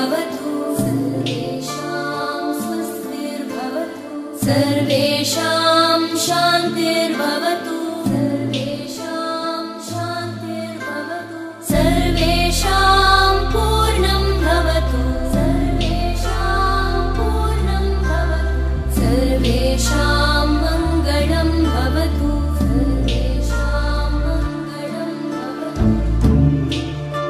स्वस्तिर्भवतु सर्वेषां स्वस्तिर्भवतु सर्वेषां शान्तिर्भवतु सर्वेषां शान्तिर्भवतु सर्वेषां पूर्णं भवतु सर्वेषां पूर्णं भवतु सर्वेषां मङ्गलं भवतु सर्वेषां मङ्गलं भवतु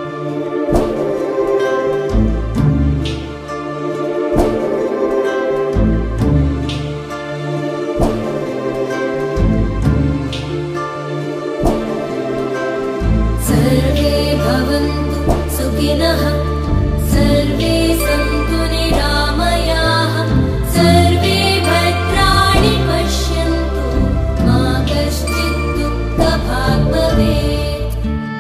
सर्वे भवन्तु सुखिनः सर्वे सन्तु निरामयाः सर्वे भद्राणि पश्यन्तु मा कश्चित् दुःखभाग् भवेत्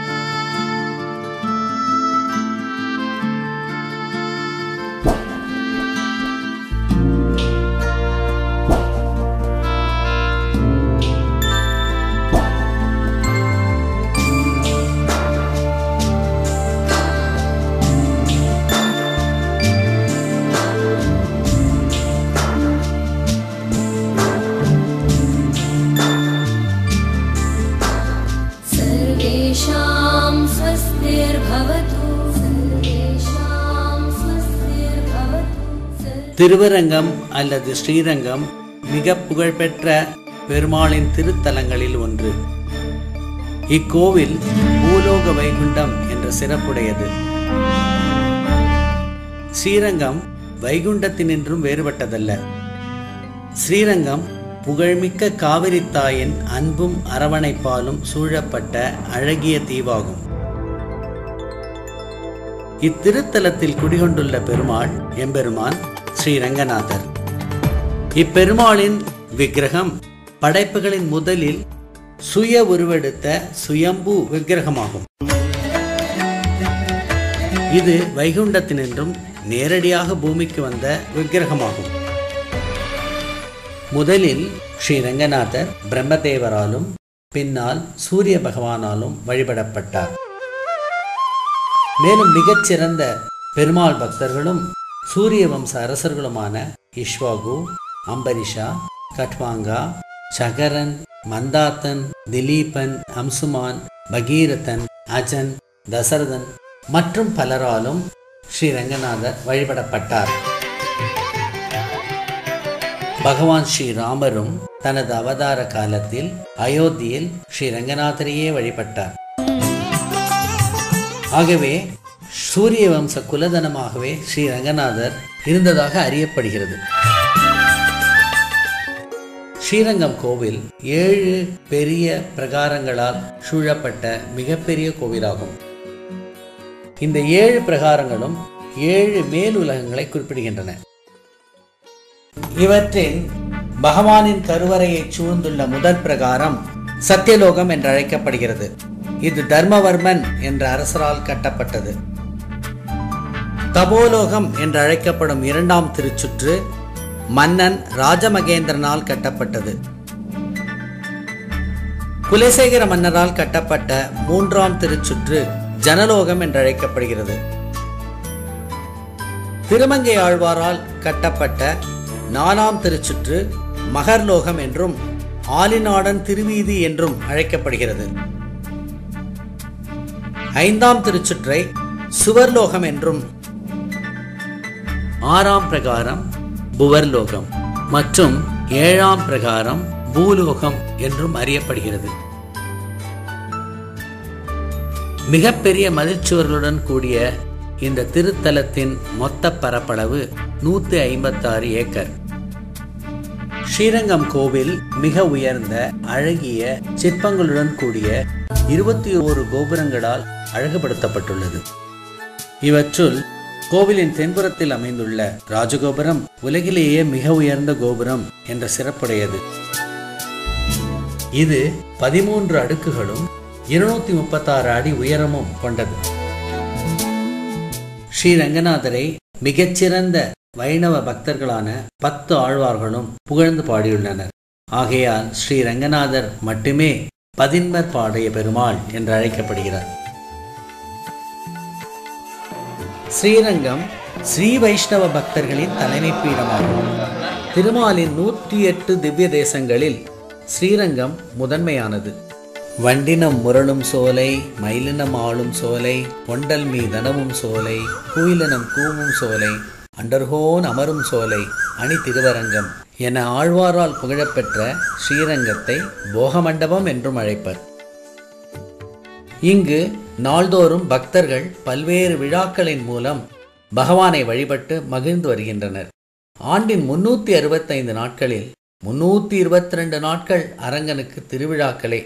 सर्वेषां स्वस्तिर्भवतु सर्वेषां स्वस्तिर्भवतु सर्वे திருவரங்கம் அல்லது ஸ்ரீரங்கம் மிக புகழ்பெற்ற பெருமாளின் திருத்தலங்களில் ஒன்று இக்கோவில் பூலோக வைகுண்டம் என்ற சிறப்புடையது ஸ்ரீரங்கம் வைகுண்டத்தினின்றும் வேறுபட்டதல்ல ஸ்ரீரங்கம் புகழ்மிக்க காவிரி தாயின் அன்பும் அரவணைப்பாலும் சூழப்பட்ட அழகிய தீவாகும் இத்திருத்தலத்தில் குடிகொண்டுள்ள பெருமாள் எம்பெருமான் ஸ்ரீ ரங்கநாதர் இப்பெருமாளின் விக்கிரகம் படைப்புகளின் முதலில் சுய உருவெடுத்த சுயம்பு விக்கிரகமாகும் இது வைகுண்டத்தினின்றும் நேரடியாக பூமிக்கு வந்த விக்கிரகமாகும் முதலில் ஸ்ரீ ரங்கநாதர் பிரம்மதேவராலும் பின்னால் சூரிய பகவானாலும் வழிபடப்பட்டார் மேலும் மிகச்சிறந்த பெருமாள் பக்தர்களும் சூரிய வம்ச அரசர்களுமான இஷ்வாகு அம்பரிஷா கட்வாங்கா சகரன் மந்தாத்தன் திலீபன் அம்சுமான் பகீரதன் அஜன் தசரதன் மற்றும் பலராலும் ஸ்ரீ ரங்கநாதர் வழிபடப்பட்டார் பகவான் ஸ்ரீ ராமரும் தனது அவதார காலத்தில் அயோத்தியில் ஸ்ரீ ரங்கநாதரையே வழிபட்டார் ஆகவே சூரிய வம்ச குலதனமாகவே ஸ்ரீ ரங்கநாதர் இருந்ததாக அறியப்படுகிறது ஸ்ரீரங்கம் கோவில் ஏழு பெரிய பிரகாரங்களால் சூழப்பட்ட மிகப்பெரிய கோவிலாகும் இந்த ஏழு பிரகாரங்களும் ஏழு மேலுலகங்களை குறிப்பிடுகின்றன இவற்றில் பகவானின் கருவறையை சூழ்ந்துள்ள முதல் பிரகாரம் சத்தியலோகம் என்று அழைக்கப்படுகிறது இது தர்மவர்மன் என்ற அரசரால் கட்டப்பட்டது தபோலோகம் என்று அழைக்கப்படும் இரண்டாம் திருச்சுற்று மன்னன் ராஜமகேந்திரனால் கட்டப்பட்டது குலசேகர மன்னரால் கட்டப்பட்ட மூன்றாம் திருச்சுற்று ஜனலோகம் என்று அழைக்கப்படுகிறது திருமங்கை ஆழ்வாரால் கட்டப்பட்ட நாலாம் திருச்சுற்று மகர்லோகம் என்றும் ஆலிநாடன் திருவீதி என்றும் அழைக்கப்படுகிறது ஐந்தாம் திருச்சுற்றை சுவர்லோகம் என்றும் ஆறாம் பிரகாரம் புவர்லோகம் மற்றும் ஏழாம் பிரகாரம் பூலோகம் என்றும் அறியப்படுகிறது மிகப்பெரிய மதிச்சுவர்களுடன் கூடிய இந்த திருத்தலத்தின் மொத்த பரப்பளவு நூத்தி ஐம்பத்தாறு ஏக்கர் ஸ்ரீரங்கம் கோவில் மிக உயர்ந்த அழகிய சிற்பங்களுடன் கூடிய இருபத்தி ஓரு கோபுரங்களால் அழகுபடுத்தப்பட்டுள்ளது இவற்றுள் கோவிலின் தென்புறத்தில் அமைந்துள்ள ராஜகோபுரம் உலகிலேயே மிக உயர்ந்த கோபுரம் என்ற சிறப்புடையது இது பதிமூன்று அடுக்குகளும் இருநூத்தி முப்பத்தாறு அடி உயரமும் கொண்டது ஸ்ரீ ரங்கநாதரை மிகச்சிறந்த வைணவ பக்தர்களான பத்து ஆழ்வார்களும் புகழ்ந்து பாடியுள்ளனர் ஆகையால் ஸ்ரீ ரங்கநாதர் மட்டுமே பதின்மர் பாடிய பெருமாள் என்று அழைக்கப்படுகிறார் ஸ்ரீரங்கம் ஸ்ரீ வைஷ்ணவ பக்தர்களின் தலைமை பீடமாகும் திருமாலின் நூற்றி எட்டு திவ்ய தேசங்களில் ஸ்ரீரங்கம் முதன்மையானது வண்டினம் முரளும் சோலை மயிலினம் ஆளும் சோலை கொண்டல் மீதனவும் சோலை குயிலினம் கூவும் சோலை அண்டர்கோன் அமரும் சோலை அணி திருவரங்கம் என ஆழ்வாரால் புகழப்பெற்ற ஸ்ரீரங்கத்தை போகமண்டபம் என்றும் அழைப்பர் இங்கு நாள்தோறும் பக்தர்கள் பல்வேறு விழாக்களின் மூலம் பகவானை வழிபட்டு மகிழ்ந்து வருகின்றனர் ஆண்டின் முன்னூத்தி அறுபத்தைந்து நாட்களில் முன்னூத்தி இருபத்தி ரெண்டு நாட்கள் அரங்கனுக்கு திருவிழாக்களே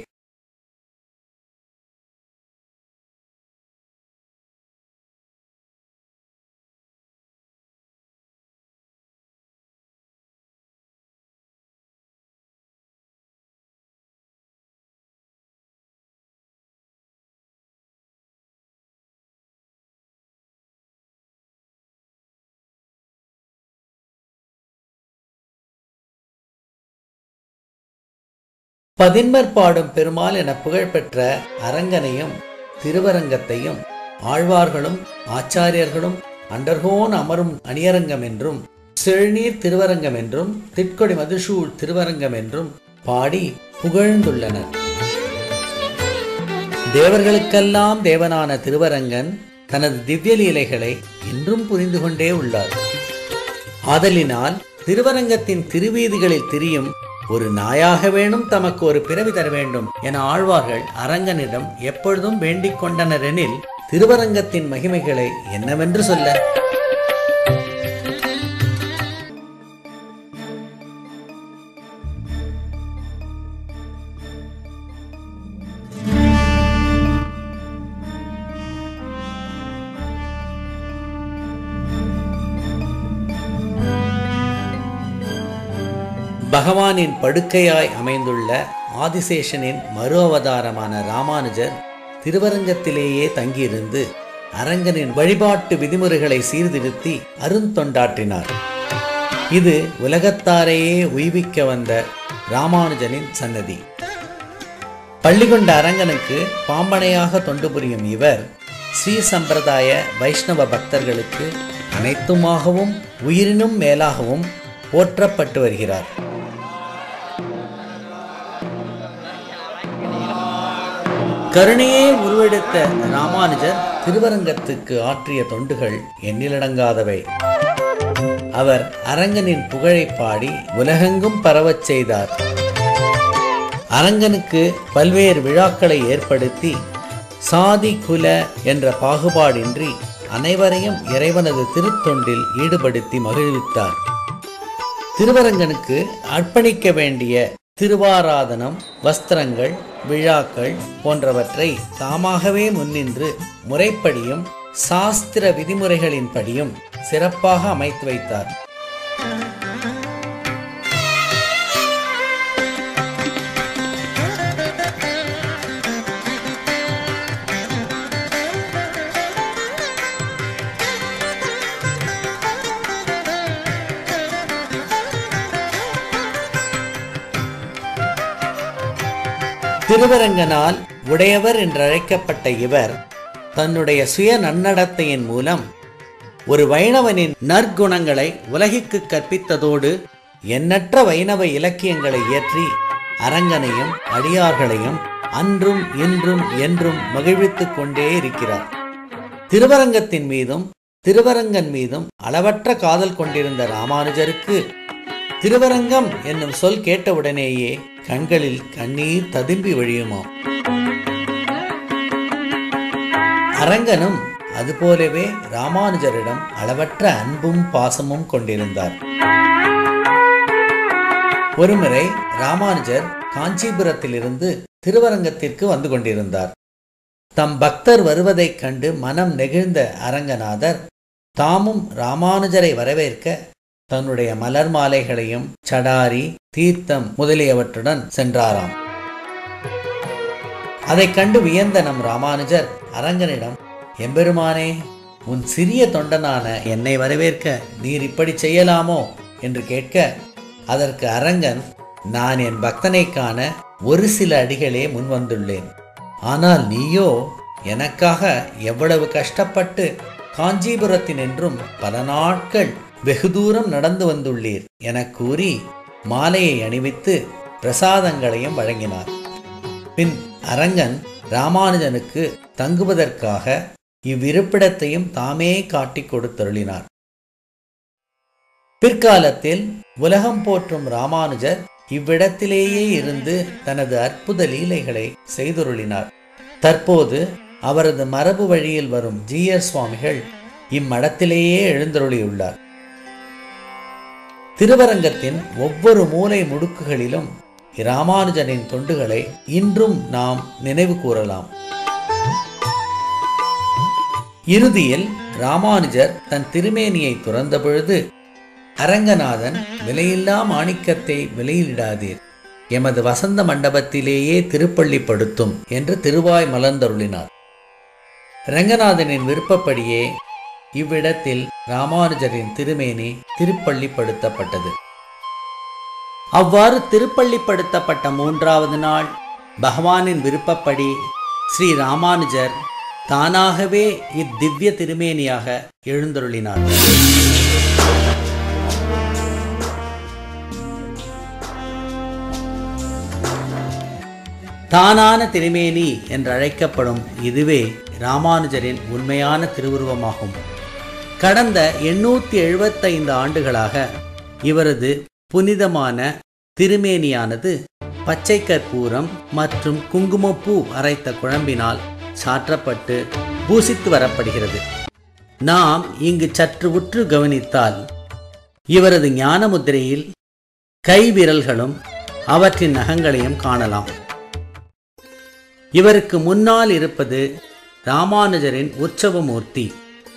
பதின்மர் பாடும் பெருமாள் என புகழ்பெற்ற அரங்கனையும் திருவரங்கத்தையும் ஆழ்வார்களும் ஆச்சாரியர்களும் அண்டர்கோன் அமரும் அணியரங்கம் என்றும் செழுநீர் திருவரங்கம் என்றும் திட்கொடி மதுசூழ் திருவரங்கம் என்றும் பாடி புகழ்ந்துள்ளனர் தேவர்களுக்கெல்லாம் தேவனான திருவரங்கன் தனது திவ்ய லீலைகளை இன்றும் புரிந்து கொண்டே உள்ளார் ஆதலினால் திருவரங்கத்தின் திருவீதிகளில் திரியும் ஒரு நாயாக வேணும் தமக்கு ஒரு பிறவி தர வேண்டும் என ஆழ்வார்கள் அரங்கனிடம் எப்பொழுதும் வேண்டிக் கொண்டனரெனில் திருவரங்கத்தின் மகிமைகளை என்னவென்று சொல்ல பகவானின் படுக்கையாய் அமைந்துள்ள ஆதிசேஷனின் மறு அவதாரமான ராமானுஜர் திருவரங்கத்திலேயே தங்கியிருந்து அரங்கனின் வழிபாட்டு விதிமுறைகளை சீர்திருத்தி அருந்தொண்டாற்றினார் இது உலகத்தாரையே உய்விக்க வந்த ராமானுஜனின் சன்னதி பள்ளிகொண்ட அரங்கனுக்கு பாம்பனையாக தொண்டு புரியும் இவர் ஸ்ரீ சம்பிரதாய வைஷ்ணவ பக்தர்களுக்கு அனைத்துமாகவும் உயிரினும் மேலாகவும் போற்றப்பட்டு வருகிறார் கருணையே உருவெடுத்த ராமானுஜர் திருவரங்கத்துக்கு ஆற்றிய தொண்டுகள் எண்ணிலடங்காதவை அவர் அரங்கனின் புகழை பாடி உலகெங்கும் பரவச் செய்தார் அரங்கனுக்கு பல்வேறு விழாக்களை ஏற்படுத்தி சாதி குல என்ற பாகுபாடின்றி அனைவரையும் இறைவனது திருத்தொண்டில் ஈடுபடுத்தி மகிழ்வித்தார் திருவரங்கனுக்கு அர்ப்பணிக்க வேண்டிய திருவாராதனம் வஸ்திரங்கள் விழாக்கள் போன்றவற்றை தாமாகவே முன்னின்று முறைப்படியும் சாஸ்திர விதிமுறைகளின்படியும் சிறப்பாக அமைத்து வைத்தார் திருவரங்கனால் உடையவர் என்றழைக்கப்பட்ட இவர் தன்னுடைய சுய நன்னடத்தையின் மூலம் ஒரு வைணவனின் நற்குணங்களை உலகிற்கு கற்பித்ததோடு எண்ணற்ற வைணவ இலக்கியங்களை இயற்றி அரங்கனையும் அடியார்களையும் அன்றும் இன்றும் என்றும் மகிழ்வித்துக் கொண்டே இருக்கிறார் திருவரங்கத்தின் மீதும் திருவரங்கன் மீதும் அளவற்ற காதல் கொண்டிருந்த ராமானுஜருக்கு திருவரங்கம் என்னும் சொல் கேட்டவுடனேயே கண்களில் கண்ணீர் ததும்பி வழியுமாம் அரங்கனும் அதுபோலவே ராமானுஜரிடம் அளவற்ற அன்பும் பாசமும் கொண்டிருந்தார் ஒருமுறை ராமானுஜர் காஞ்சிபுரத்திலிருந்து திருவரங்கத்திற்கு வந்து கொண்டிருந்தார் தம் பக்தர் வருவதைக் கண்டு மனம் நெகிழ்ந்த அரங்கநாதர் தாமும் ராமானுஜரை வரவேற்க தன்னுடைய மலர் மாலைகளையும் சடாரி தீர்த்தம் முதலியவற்றுடன் சென்றாராம் அதைக் கண்டு வியந்த நம் ராமானுஜர் அரங்கனிடம் எம்பெருமானே உன் சிறிய தொண்டனான என்னை வரவேற்க நீர் இப்படி செய்யலாமோ என்று கேட்க அதற்கு அரங்கன் நான் என் பக்தனை காண ஒரு சில அடிகளே முன்வந்துள்ளேன் ஆனால் நீயோ எனக்காக எவ்வளவு கஷ்டப்பட்டு காஞ்சிபுரத்தினின்றும் பல நாட்கள் வெகு தூரம் நடந்து வந்துள்ளீர் எனக் கூறி மாலையை அணிவித்து பிரசாதங்களையும் வழங்கினார் பின் அரங்கன் ராமானுஜனுக்கு தங்குவதற்காக இவ்விருப்பிடத்தையும் தாமே காட்டிக் கொடுத்தருளினார் பிற்காலத்தில் உலகம் போற்றும் ராமானுஜர் இவ்விடத்திலேயே இருந்து தனது அற்புத லீலைகளை செய்துருளினார் தற்போது அவரது மரபு வழியில் வரும் ஜீயர் சுவாமிகள் இம்மடத்திலேயே எழுந்தருளியுள்ளார் திருவரங்கத்தின் ஒவ்வொரு மூலை முடுக்குகளிலும் இராமானுஜனின் தொண்டுகளை இன்றும் நாம் நினைவு கூறலாம் இறுதியில் ராமானுஜர் தன் திருமேனியை துறந்த பொழுது அரங்கநாதன் விலையில்லா மாணிக்கத்தை விலையிடாதீர் எமது வசந்த மண்டபத்திலேயே திருப்பள்ளிப்படுத்தும் என்று திருவாய் மலர்ந்தருளினார் ரங்கநாதனின் விருப்பப்படியே இவ்விடத்தில் ராமானுஜரின் திருமேனி திருப்பள்ளிப்படுத்தப்பட்டது அவ்வாறு திருப்பள்ளிப்படுத்தப்பட்ட மூன்றாவது நாள் பகவானின் விருப்பப்படி ஸ்ரீ ராமானுஜர் தானாகவே இத்திவ்ய திருமேனியாக எழுந்தருளினார் தானான திருமேனி என்றழைக்கப்படும் இதுவே ராமானுஜரின் உண்மையான திருவுருவமாகும் கடந்த எண்ணூற்றி எழுபத்தைந்து ஆண்டுகளாக இவரது புனிதமான திருமேனியானது பச்சை கற்பூரம் மற்றும் குங்குமப்பூ அரைத்த குழம்பினால் சாற்றப்பட்டு பூசித்து வரப்படுகிறது நாம் இங்கு சற்று உற்று கவனித்தால் இவரது ஞான முத்திரையில் கை விரல்களும் அவற்றின் நகங்களையும் காணலாம் இவருக்கு முன்னால் இருப்பது ராமானுஜரின் உற்சவமூர்த்தி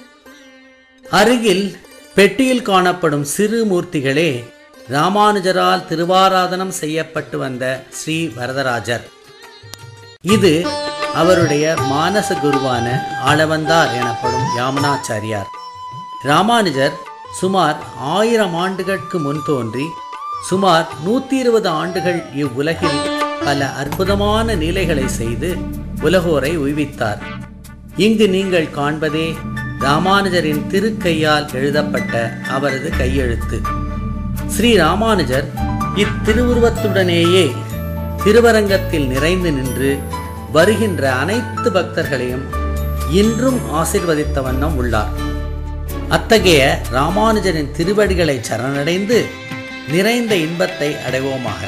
அருகில் பெட்டியில் காணப்படும் சிறு மூர்த்திகளே ராமானுஜரால் திருவாராதனம் செய்யப்பட்டு வந்த ஸ்ரீ வரதராஜர் இது அவருடைய மானச குருவான ஆளவந்தார் எனப்படும் யாமுனாச்சாரியார் ராமானுஜர் சுமார் ஆயிரம் ஆண்டுகளுக்கு முன் தோன்றி சுமார் நூத்தி இருபது ஆண்டுகள் இவ்வுலகில் பல அற்புதமான நிலைகளை செய்து உலகோரை உய்வித்தார் இங்கு நீங்கள் காண்பதே ராமானுஜரின் திருக்கையால் எழுதப்பட்ட அவரது கையெழுத்து ஸ்ரீ ராமானுஜர் இத்திருவுருவத்துடனேயே திருவரங்கத்தில் நிறைந்து நின்று வருகின்ற அனைத்து பக்தர்களையும் இன்றும் ஆசிர்வதித்த வண்ணம் உள்ளார் அத்தகைய ராமானுஜரின் திருவடிகளை சரணடைந்து நிறைந்த இன்பத்தை அடைவோமாக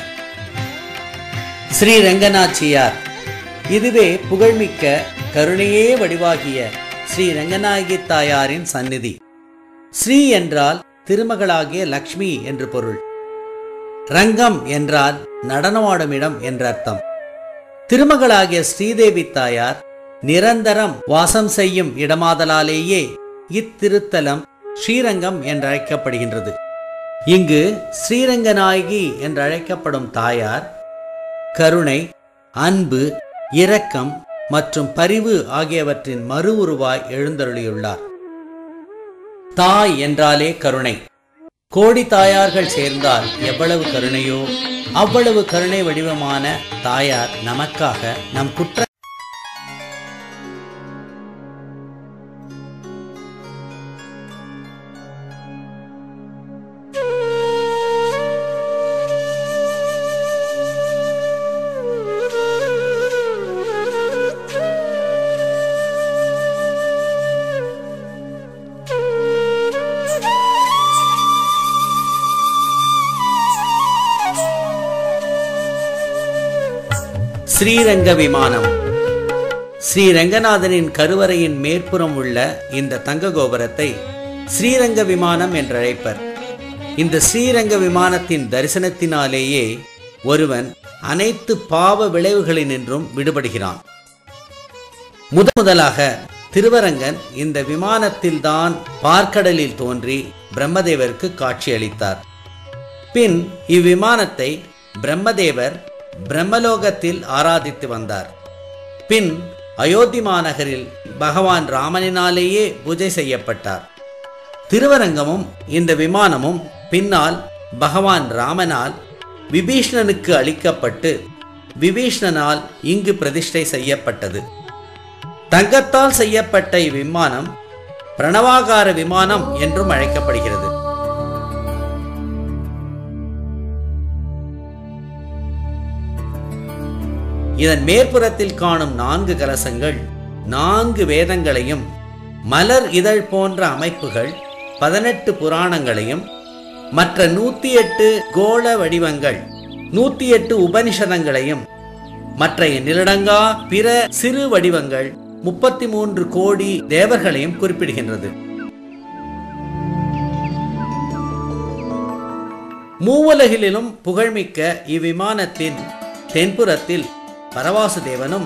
ஸ்ரீ ரங்கநாச்சியார் இதுவே புகழ்மிக்க கருணையே வடிவாகிய ஸ்ரீ ரங்கநாயகி தாயாரின் சந்நிதி ஸ்ரீ என்றால் திருமகளாகிய லக்ஷ்மி என்று பொருள் ரங்கம் என்றால் நடனமாடும் இடம் என்ற அர்த்தம் திருமகளாகிய ஸ்ரீதேவி தாயார் நிரந்தரம் வாசம் செய்யும் இடமாதலாலேயே இத்திருத்தலம் ஸ்ரீரங்கம் என்றழைக்கப்படுகின்றது இங்கு ஸ்ரீரங்கநாயகி என்றழைக்கப்படும் தாயார் கருணை அன்பு இரக்கம் மற்றும் பரிவு ஆகியவற்றின் மறு உருவாய் எழுந்தருளியுள்ளார் தாய் என்றாலே கருணை கோடி தாயார்கள் சேர்ந்தால் எவ்வளவு கருணையோ அவ்வளவு கருணை வடிவமான தாயார் நமக்காக நம் குற்ற ஸ்ரீரங்க விமானம் ஸ்ரீ ரங்கநாதனின் கருவறையின் மேற்புறம் உள்ள இந்த தங்க கோபுரத்தை ஸ்ரீரங்க விமானம் என்றழைப்பர் இந்த ஸ்ரீரங்க விமானத்தின் தரிசனத்தினாலேயே ஒருவன் அனைத்து பாவ விளைவுகளினின்றும் விடுபடுகிறான் முதன் முதலாக திருவரங்கன் இந்த விமானத்தில்தான் பார்க்கடலில் தோன்றி பிரம்மதேவருக்கு காட்சியளித்தார் பின் இவ்விமானத்தை பிரம்மதேவர் பிரம்மலோகத்தில் ஆராதித்து வந்தார் பின் அயோத்தி மாநகரில் பகவான் ராமனினாலேயே பூஜை செய்யப்பட்டார் திருவரங்கமும் இந்த விமானமும் பின்னால் பகவான் ராமனால் விபீஷ்ணனுக்கு அளிக்கப்பட்டு விபீஷ்ணனால் இங்கு பிரதிஷ்டை செய்யப்பட்டது தங்கத்தால் செய்யப்பட்ட இவ்விமானம் பிரணவாகார விமானம் என்றும் அழைக்கப்படுகிறது இதன் மேற்புறத்தில் காணும் நான்கு கலசங்கள் நான்கு வேதங்களையும் மலர் இதழ் போன்ற அமைப்புகள் பதினெட்டு புராணங்களையும் மற்ற நூத்தி எட்டு கோள வடிவங்கள் நூத்தி எட்டு உபனிஷதங்களையும் மற்ற எண்ணிலடங்கா பிற சிறு வடிவங்கள் முப்பத்தி மூன்று கோடி தேவர்களையும் குறிப்பிடுகின்றது மூவுலகிலும் புகழ்மிக்க இவ்விமானத்தின் தென்புறத்தில் பரவாசு தேவனும்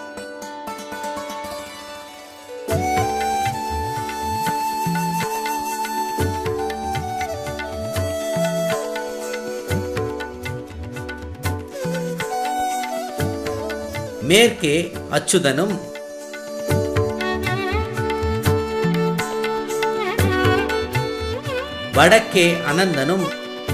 மேற்கே அச்சுதனும் வடக்கே அனந்தனும்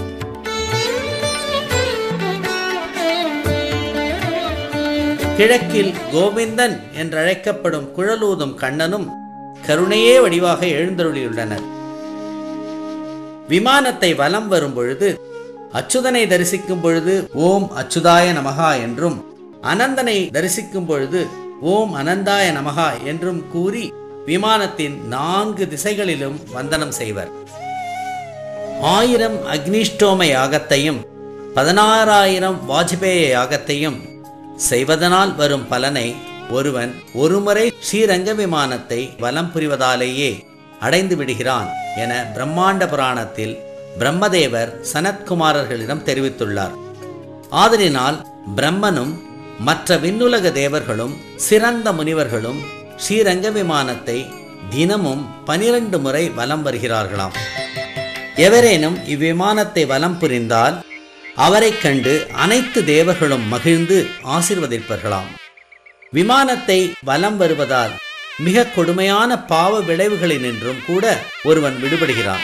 கிழக்கில் கோவிந்தன் என்றழைக்கப்படும் குழலூதும் கண்ணனும் கருணையே வடிவாக எழுந்தருளியுள்ளனர் விமானத்தை வலம் வரும் பொழுது அச்சுதனை தரிசிக்கும் பொழுது ஓம் அச்சுதாய நமகா என்றும் அனந்தனை தரிசிக்கும் பொழுது ஓம் அனந்தாய நமகா என்றும் கூறி விமானத்தின் நான்கு திசைகளிலும் வந்தனம் செய்வர் ஆயிரம் அக்னிஷ்டோம யாகத்தையும் பதினாறாயிரம் வாஜ்பேய யாகத்தையும் செய்வதனால் வரும் பலனை ஒருவன் ஒருமுறை ஸ்ரீரங்க விமானத்தை வலம் புரிவதாலேயே அடைந்து விடுகிறான் என பிரம்மாண்ட புராணத்தில் பிரம்மதேவர் சனத்குமாரர்களிடம் தெரிவித்துள்ளார் ஆதலினால் பிரம்மனும் மற்ற விண்ணுலக தேவர்களும் சிறந்த முனிவர்களும் ஸ்ரீரங்க விமானத்தை தினமும் பனிரெண்டு முறை வலம் வருகிறார்களாம் எவரேனும் இவ்விமானத்தை வலம் புரிந்தால் அவரைக் கண்டு அனைத்து தேவர்களும் மகிழ்ந்து ஆசிர்வதிப்பார்களாம் விமானத்தை வலம் வருவதால் மிக கொடுமையான பாவ விளைவுகளினின்றும் கூட ஒருவன் விடுபடுகிறான்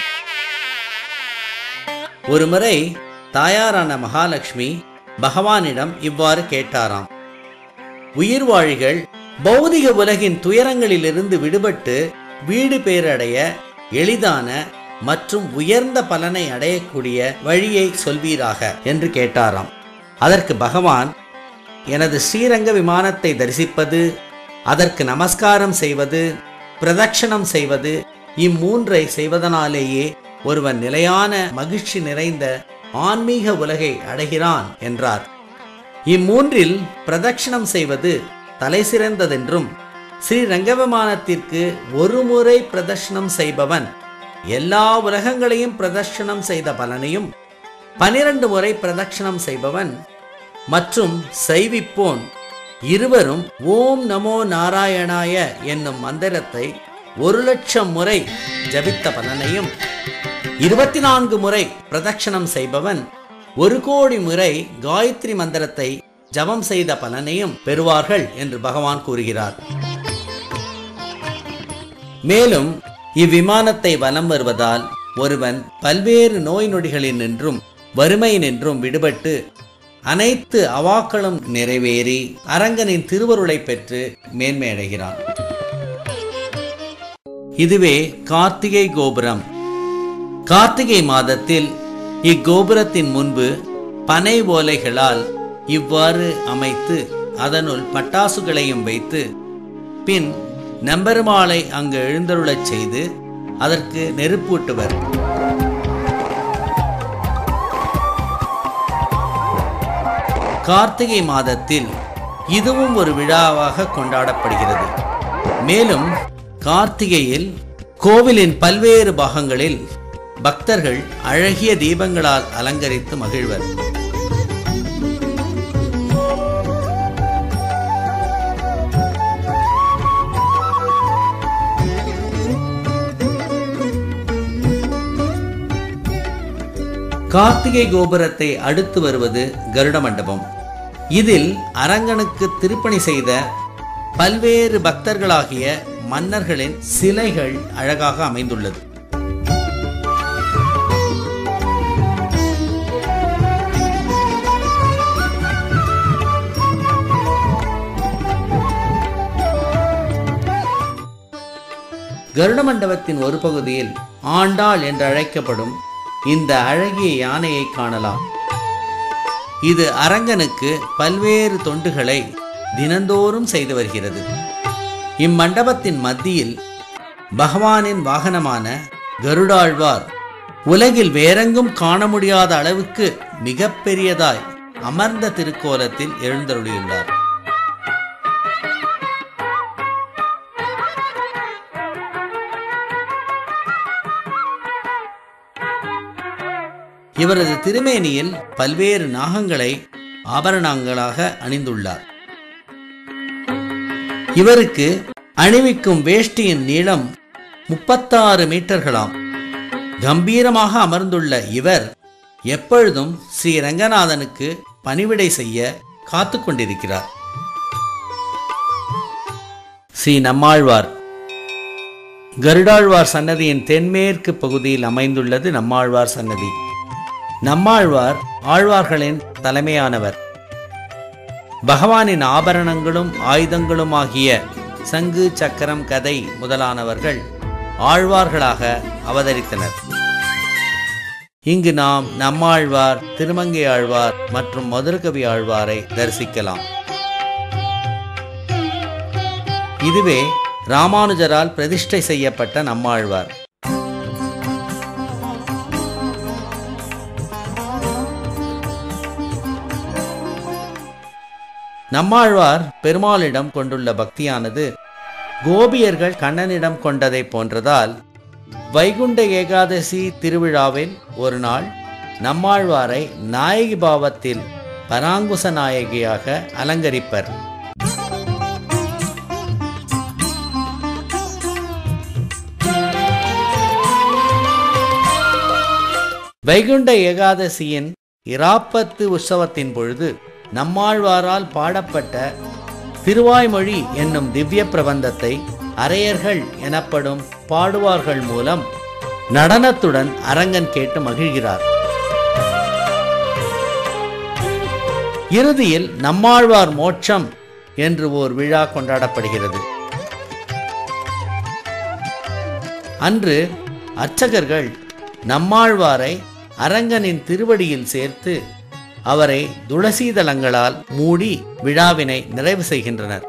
ஒருமுறை தாயாரான மகாலட்சுமி பகவானிடம் இவ்வாறு கேட்டாராம் உயிர்வாழிகள் பௌதிக உலகின் துயரங்களிலிருந்து விடுபட்டு வீடு பேரடைய எளிதான மற்றும் உயர்ந்த பலனை அடையக்கூடிய வழியை சொல்வீராக என்று கேட்டாராம் அதற்கு பகவான் எனது ஸ்ரீரங்க விமானத்தை தரிசிப்பது அதற்கு நமஸ்காரம் செய்வது பிரதட்சணம் செய்வது இம்மூன்றை செய்வதனாலேயே ஒருவன் நிலையான மகிழ்ச்சி நிறைந்த ஆன்மீக உலகை அடைகிறான் என்றார் இம்மூன்றில் பிரதட்சணம் செய்வது தலை சிறந்ததென்றும் ஸ்ரீ ரங்கவிமானத்திற்கு ஒரு முறை பிரதர்ஷனம் செய்பவன் எல்லா உலகங்களையும் பிரதர்ஷனம் செய்த பலனையும் பனிரெண்டு முறை பிரதட்சணம் செய்பவன் மற்றும் செய்விப்போன் இருவரும் ஓம் நமோ நாராயணாய என்னும் மந்திரத்தை ஒரு லட்சம் முறை ஜபித்த பலனையும் இருபத்தி நான்கு முறை பிரதட்சணம் செய்பவன் ஒரு கோடி முறை காயத்ரி மந்திரத்தை ஜபம் செய்த பலனையும் பெறுவார்கள் என்று பகவான் கூறுகிறார் மேலும் இவ்விமானத்தை வலம் வருவதால் ஒருவன் பல்வேறு நோய் நொடிகளில் நின்றும் வறுமை நின்றும் விடுபட்டு அனைத்து அவாக்களும் நிறைவேறி அரங்கனின் திருவருளை பெற்று மேன்மையடைகிறான் இதுவே கார்த்திகை கோபுரம் கார்த்திகை மாதத்தில் இக்கோபுரத்தின் முன்பு பனை ஓலைகளால் இவ்வாறு அமைத்து அதனுள் பட்டாசுகளையும் வைத்து பின் நம்பெருமாளை அங்கு எழுந்தருளச் செய்து அதற்கு நெருப்பூட்டுவர் கார்த்திகை மாதத்தில் இதுவும் ஒரு விழாவாக கொண்டாடப்படுகிறது மேலும் கார்த்திகையில் கோவிலின் பல்வேறு பாகங்களில் பக்தர்கள் அழகிய தீபங்களால் அலங்கரித்து மகிழ்வர் கார்த்திகை கோபுரத்தை அடுத்து வருவது கருட மண்டபம் இதில் அரங்கனுக்கு திருப்பணி செய்த பல்வேறு பக்தர்களாகிய மன்னர்களின் சிலைகள் அழகாக அமைந்துள்ளது கருட மண்டபத்தின் ஒரு பகுதியில் ஆண்டாள் என்று அழைக்கப்படும் இந்த அழகிய யானையை காணலாம் இது அரங்கனுக்கு பல்வேறு தொண்டுகளை தினந்தோறும் செய்து வருகிறது இம்மண்டபத்தின் மத்தியில் பகவானின் வாகனமான கருடாழ்வார் உலகில் வேறெங்கும் காண முடியாத அளவுக்கு மிகப்பெரியதாய் அமர்ந்த திருக்கோலத்தில் எழுந்தருளியுள்ளார் இவரது திருமேனியில் பல்வேறு நாகங்களை ஆபரணங்களாக அணிந்துள்ளார் இவருக்கு அணிவிக்கும் வேஷ்டியின் நீளம் முப்பத்தாறு மீட்டர்களாம் கம்பீரமாக அமர்ந்துள்ள இவர் எப்பொழுதும் ஸ்ரீ ரங்கநாதனுக்கு பணிவிடை செய்ய காத்து கொண்டிருக்கிறார் ஸ்ரீ நம்மாழ்வார் கருடாழ்வார் சன்னதியின் தென்மேற்கு பகுதியில் அமைந்துள்ளது நம்மாழ்வார் சன்னதி நம்மாழ்வார் ஆழ்வார்களின் தலைமையானவர் பகவானின் ஆபரணங்களும் ஆயுதங்களும் ஆகிய சங்கு சக்கரம் கதை முதலானவர்கள் ஆழ்வார்களாக அவதரித்தனர் இங்கு நாம் நம்மாழ்வார் திருமங்கை ஆழ்வார் மற்றும் மதுரகவி ஆழ்வாரை தரிசிக்கலாம் இதுவே ராமானுஜரால் பிரதிஷ்டை செய்யப்பட்ட நம்மாழ்வார் நம்மாழ்வார் பெருமாளிடம் கொண்டுள்ள பக்தியானது கோபியர்கள் கண்ணனிடம் கொண்டதை போன்றதால் வைகுண்ட ஏகாதசி திருவிழாவில் ஒரு நாள் நம்மாழ்வாரை நாயகி பாவத்தில் பராங்குச நாயகியாக அலங்கரிப்பர் வைகுண்ட ஏகாதசியின் இராப்பத்து உற்சவத்தின் பொழுது நம்மாழ்வாரால் பாடப்பட்ட திருவாய்மொழி என்னும் திவ்ய பிரபந்தத்தை அரையர்கள் எனப்படும் பாடுவார்கள் மூலம் நடனத்துடன் அரங்கன் கேட்டு மகிழ்கிறார் இறுதியில் நம்மாழ்வார் மோட்சம் என்று ஓர் விழா கொண்டாடப்படுகிறது அன்று அர்ச்சகர்கள் நம்மாழ்வாரை அரங்கனின் திருவடியில் சேர்த்து அவரை துளசீதளங்களால் மூடி விழாவினை நிறைவு செய்கின்றனர்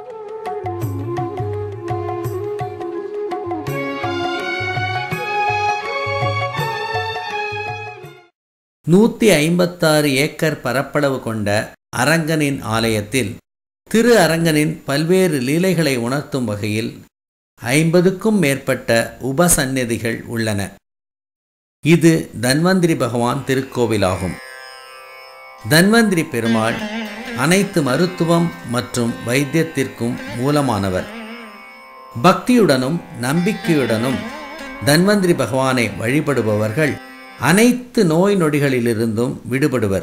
நூற்றி ஐம்பத்தாறு ஏக்கர் பரப்பளவு கொண்ட அரங்கனின் ஆலயத்தில் திரு அரங்கனின் பல்வேறு லீலைகளை உணர்த்தும் வகையில் ஐம்பதுக்கும் மேற்பட்ட உபசந்நிதிகள் உள்ளன இது தன்வந்திரி பகவான் திருக்கோவிலாகும் தன்வந்திரி பெருமாள் அனைத்து மருத்துவம் மற்றும் வைத்தியத்திற்கும் மூலமானவர் பக்தியுடனும் நம்பிக்கையுடனும் தன்வந்திரி பகவானை வழிபடுபவர்கள் அனைத்து நோய் நொடிகளிலிருந்தும் விடுபடுவர்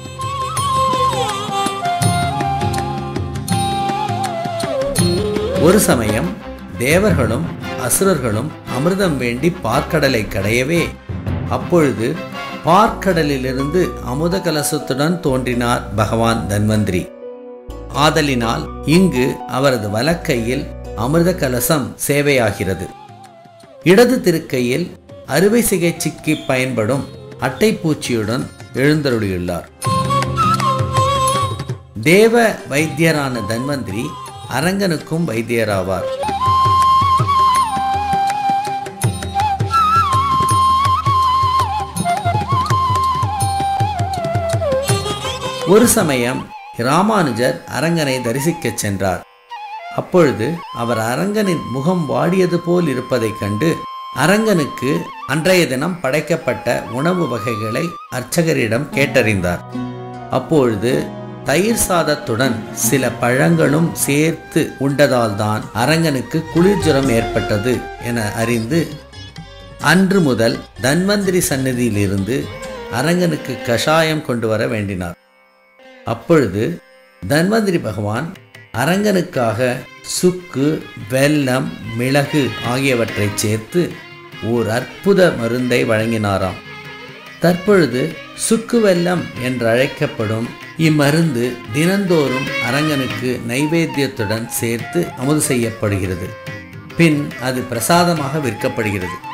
ஒரு சமயம் தேவர்களும் அசுரர்களும் அமிர்தம் வேண்டி பார்க்கடலை கடையவே அப்பொழுது பார்க்கடலிலிருந்து அமுத கலசத்துடன் தோன்றினார் பகவான் தன்வந்திரி ஆதலினால் இங்கு அவரது வலக்கையில் அமிர்த கலசம் சேவையாகிறது இடது திருக்கையில் அறுவை சிகிச்சைக்கு பயன்படும் அட்டைப்பூச்சியுடன் எழுந்தருளியுள்ளார் தேவ வைத்தியரான தன்வந்திரி அரங்கனுக்கும் வைத்தியராவார் ஒரு சமயம் ராமானுஜர் அரங்கனை தரிசிக்கச் சென்றார் அப்பொழுது அவர் அரங்கனின் முகம் வாடியது போல் இருப்பதைக் கண்டு அரங்கனுக்கு அன்றைய தினம் படைக்கப்பட்ட உணவு வகைகளை அர்ச்சகரிடம் கேட்டறிந்தார் அப்பொழுது தயிர் சாதத்துடன் சில பழங்களும் சேர்த்து உண்டதால்தான் அரங்கனுக்கு குளிர்ஜுரம் ஏற்பட்டது என அறிந்து அன்று முதல் தன்வந்திரி சந்நிதியிலிருந்து அரங்கனுக்கு கஷாயம் கொண்டு வர வேண்டினார் அப்பொழுது தன்வந்திரி பகவான் அரங்கனுக்காக சுக்கு வெல்லம் மிளகு ஆகியவற்றைச் சேர்த்து ஓர் அற்புத மருந்தை வழங்கினாராம் தற்பொழுது சுக்கு வெல்லம் என்றழைக்கப்படும் இம்மருந்து தினந்தோறும் அரங்கனுக்கு நைவேத்தியத்துடன் சேர்த்து அமுது செய்யப்படுகிறது பின் அது பிரசாதமாக விற்கப்படுகிறது